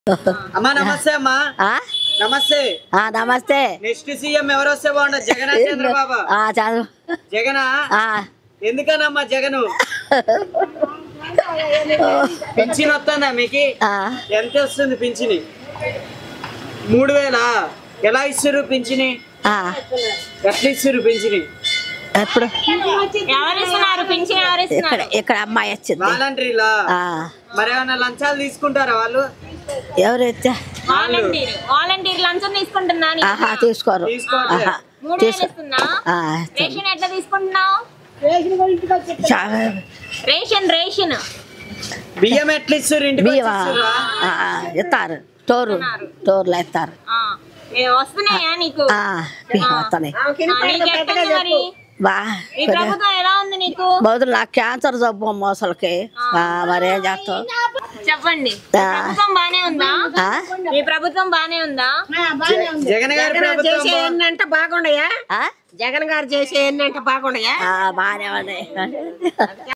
అమ్మా నమస్తే అమ్మా ఆ? నమస్తే ఆ, నమస్తే నెక్స్ట్ సీఎం ఎవరు వస్తే బాగుండదు జగన్ చంద్రబాబు ఆ, చదువు జగనా ఆ, ఎందుకనమ్మా జగను పింఛన్ వస్తుందా మీకు ఆ, ఎంత వస్తుంది పింఛని మూడు వేల ఎలా ఇస్తారు పింఛని ఆ. ఎట్లా ఇస్తారు పింఛని ఎప్పుడు ఎవరు ఇస్తున్నారు పింఛన్ ఎవరు ఇక్కడ ఇస్తున్నారు ఇక్కడ అమ్మాయి వచ్చింది వాలంటీర్లా ఆ, మరి ఏమైనా లంచాలు తీసుకుంటారా వాళ్ళు ఎవరు ఇచ్చా వాలంటీర్ వాలంటీర్ లంచం తీసుకుంటున్నా నీకు? ఆహా తీసుకోరు తీసుకోవట్లే. ఆహా మూడు వేలు తీసుకో ఇస్తున్నా ఆ, రేషన్ ఎట్లా తీసుకుంటున్నావు చా- రేషన్ రేషన్ బియ్యం ఎట్లా ఇస్తారు ఇంటికి వచ్చి బియ్యమా ఇస్తుర్రా? ఆ, ఇస్తారు టోరు టోర్లు ఇస్తారు ఆ, ఏ వస్తున్నాయా నీకు ఆ, బియ్యం వస్తాయి ఆ, నీకు ఎట్టుంది మరి బా ఈ ప్రభుత్వం ఎలా ఉంది నీకు బదులు నాకు క్యాన్సర్ జబ్బు మోసలకి ఆ, మరి ఏం చేస్తావు చెప్పండి ఆ. ప్రభుత్వం బానే ఉందా ఆ? మీ ప్రభుత్వం బానే ఉందా జగన్ గారి ప్రభుత్వం బా- ఎన్నంటే బాగుండయా ఆ? జగన్ గారు చేసే ఎన్నంటే బాగుండయా ఆ, బాగానే ఉన్నాయి